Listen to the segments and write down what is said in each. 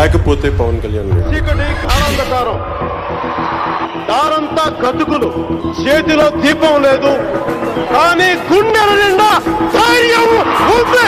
లేకపోతే పవన్ కళ్యాణ్ లేడు చీకటి ఆనందకారం దారంతా గతుకులు చేతిలో దీపం లేదు కానీ గుండెల నిండా ధైర్యం ఉంది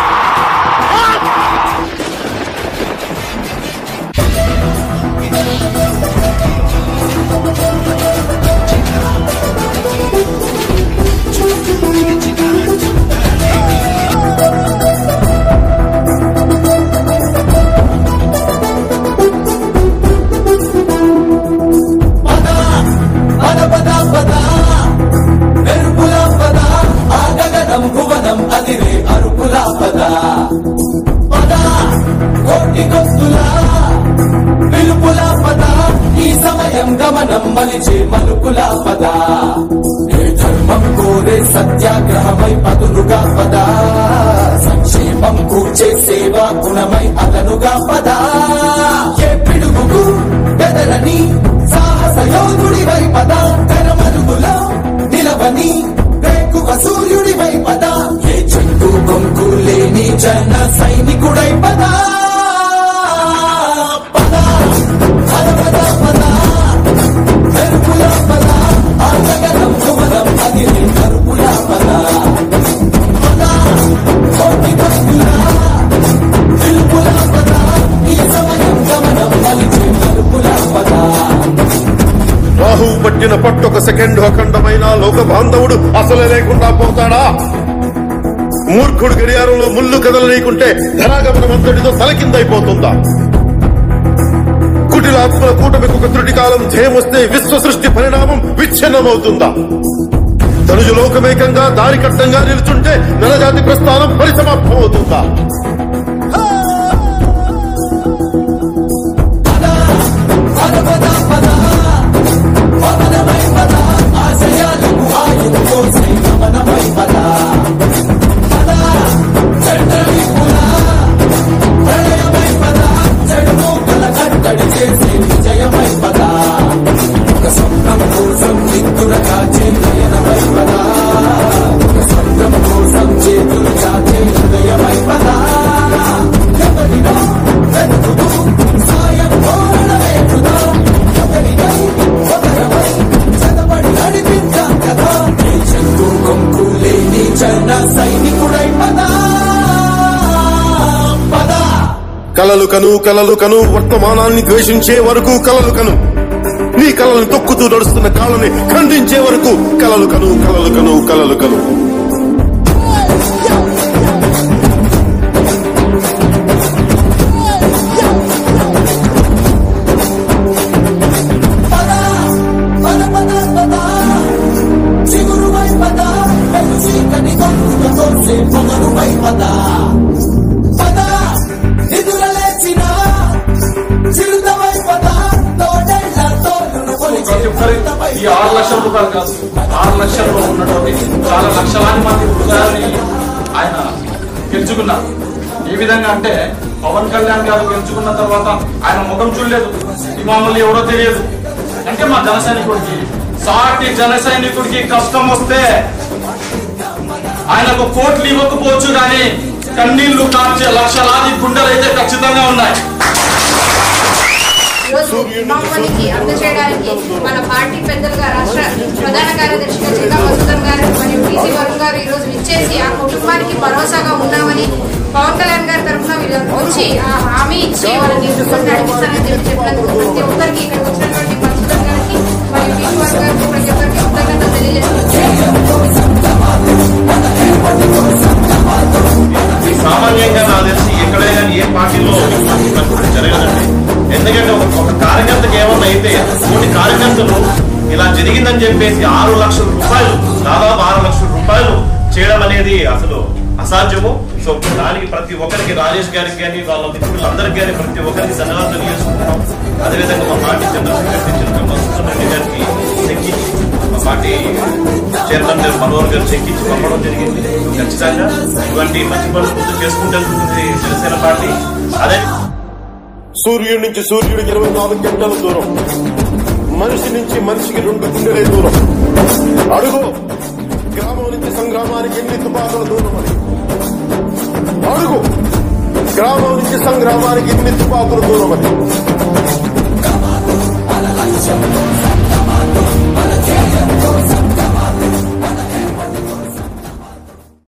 పద పద పద పద మెరుపుల పద ఆ గగనం భువనం అదిరే అరుపుల పద పద కోటి గొంతుల పిలుపుల పద ఈ సమయం గమనం మలిచే మలుపుల పద ఏ ధర్మం కోరే సత్యాగ్రహమై పదులుగా పద సంక్షేమం కూర్చే సేవా గుణమై అదనుగా పద ఏ పిడుగుకు బెదరని సాహస యోధుడి వై పద తెరమరుగులో నిలవని రేకువ సూర్యుడి వై పద ఏ చెట్టు కొంకు లేని జన సైనికుడై పద పద పద పద పద మెరుపుల పద ఆగగనం సుమరం అది కరుపుల పద పద కోటి భక్తుల పిలుపుల పద ఈ సమయం గమనం మలిచే మరుపుల పద రాహు పట్టిన పట్టొక సెకండ్ అఖండమైన లోక బాంధవుడు అసలే లేకుండా పోతాడా మూర్ఖుడు గడియారంలో ముళ్ళు కదలనీకుంటే ధరాగమనం అంతటితో తలకిందైపోతుందా కుటిలాత్మల కూటమికి ఒక త్రుటి కాలం జయమొస్తే విశ్వ సృష్టి పరిణామం విచ్ఛిన్నమవుతుందా తనుజు లోకమేకంగా దారి కట్టంగా నిలుచుంటే నరజాతి ప్రస్థానం పరిసమాప్తమవుతుందా పద పద పద పవనమై పద ఆశయాలకు ఆయుధ కోసే గమనమై పద పద చెడ్డని పుల ప్రళయమై పద చెడు మూకల కట్టడి చేసే విజయమై పద ఒక స్వప్నం కోసం నిత్తుర కాచే నయనమై పద ఒక స్వప్నం కోసం చేతులు చాచే హృదయమై పద ఎవరినో వెతుకుతూ సాయం కోరడమే వృధా ఒకరికై ఒకరమై చదవడి నడిపించాం కదా ఈ చెంగు కొంకు లేని జన సైనికుడై పద పద కలలు కను కలలు కను వర్తమానాన్ని ద్వేషించే వరకు కలలు కను నీ కలలను తొక్కుతూ నడుస్తున్న కాళ్ళని ఖండించే వరకు కలలు కను కలలు కను కలలు కను పద పద పద పద చిగురువై పద వెలు చీకటి గొంతుక తోసే పొగరువై పద పద నిధుల లేచిన చిరుతవై పద తోడేళ్ల తోలును కొలిచే ప్రతి ఒక్కరి ఈ ఆరు లక్షల రూపాయలు కాదు ఆరు లక్షల్లో ఉన్నటువంటి చాలా లక్షలాది మంది హృదయాన్ని ఆయన గెలుచుకున్నారు ఏ విధంగా అంటే పవన్ కళ్యాణ్ గారు గెలుచుకున్న తర్వాత ఆయన ముఖం చూడలేదు ఈ మామూలు ఎవరో తెలియదు అంటే మా జన సైనికుడికి సాటి జన సైనికుడికి కష్టం వస్తే ఆయనకు కోట్లు ఇవ్వకపోవచ్చు కానీ కన్నీళ్లు కార్చే లక్షలాది గుండెలు అయితే ఖచ్చితంగా ఉన్నాయి ఈరోజు మమ్మల్ని అందజేయడానికి మన పార్టీ పెద్దలుగా రాష్ట్ర ప్రధాన కార్యదర్శిగా జిల్లా మధుసూదన్ గారు మరియు టీసీ వరుణ్ గారు ఈ రోజు ఇచ్చేసి ఆ కుటుంబానికి భరోసాగా ఉన్నామని పవన్ కళ్యాణ్ గారి తరఫున వీళ్ళు వచ్చి ఆ హామీ ఇచ్చి వాళ్ళని ముందుకు నడిపిస్తారని చెప్పి చెప్పినందుకు ప్రతి ఒక్కరికి ఇక్కడికి వచ్చినటువంటి మధుసూదన్ గారికి మరియు టీసీ వరుణ్ గారికి ప్రతి ఒక్కరికి కృతజ్ఞతలు తెలియజేస్తున్నాను ఈ సామాన్యంగా నాకు తెలిసి ఎక్కడైనా కానీ ఏ పార్టీలో ఇటువంటి జరగదండి ఎందుకంటే ఒక ఒక కార్యకర్తకి ఏమన్నా అయితే కొన్ని కార్యకర్తలు ఇలా జరిగిందని చెప్పేసి ఆరు లక్షల రూపాయలు దాదాపు ఆరు లక్షల రూపాయలు చేయడం అనేది అసలు అసాధ్యము సో దానికి ప్రతి ఒక్కరికి రాజేష్ గారికి కానీ వాళ్ళ మిత్రులందరికీ కానీ ప్రతి ఒక్కరికి ధన్యవాదాలు తెలియజేసుకుంటున్నాం అదేవిధంగా మా పార్టీ జనరల్ సెక్రటరీ చిన్న మధుసూదన్ రెడ్డి గారికి చెక్కి మా పార్టీ చైర్మన్ గారు మనోహర్ గారు చెక్కించి పంపడం జరిగింది ఖచ్చితంగా ఇటువంటి మంచి పనులు ముందు చేసుకుంటూ వెళ్తుంది జనసేన పార్టీ అదే సూర్యుడి నుంచి సూర్యుడికి ఇరవై నాలుగు గంటల దూరం మనిషి నుంచి మనిషికి రెండు గుండెలే దూరం అడుగు గ్రామం నుంచి సంగ్రామానికి ఎన్ని తుపాకుల దూరం అని అడుగు గ్రామం నుంచి సంగ్రామానికి ఇన్ని తుపాకులు దూరమని అల లక్ష్యంలో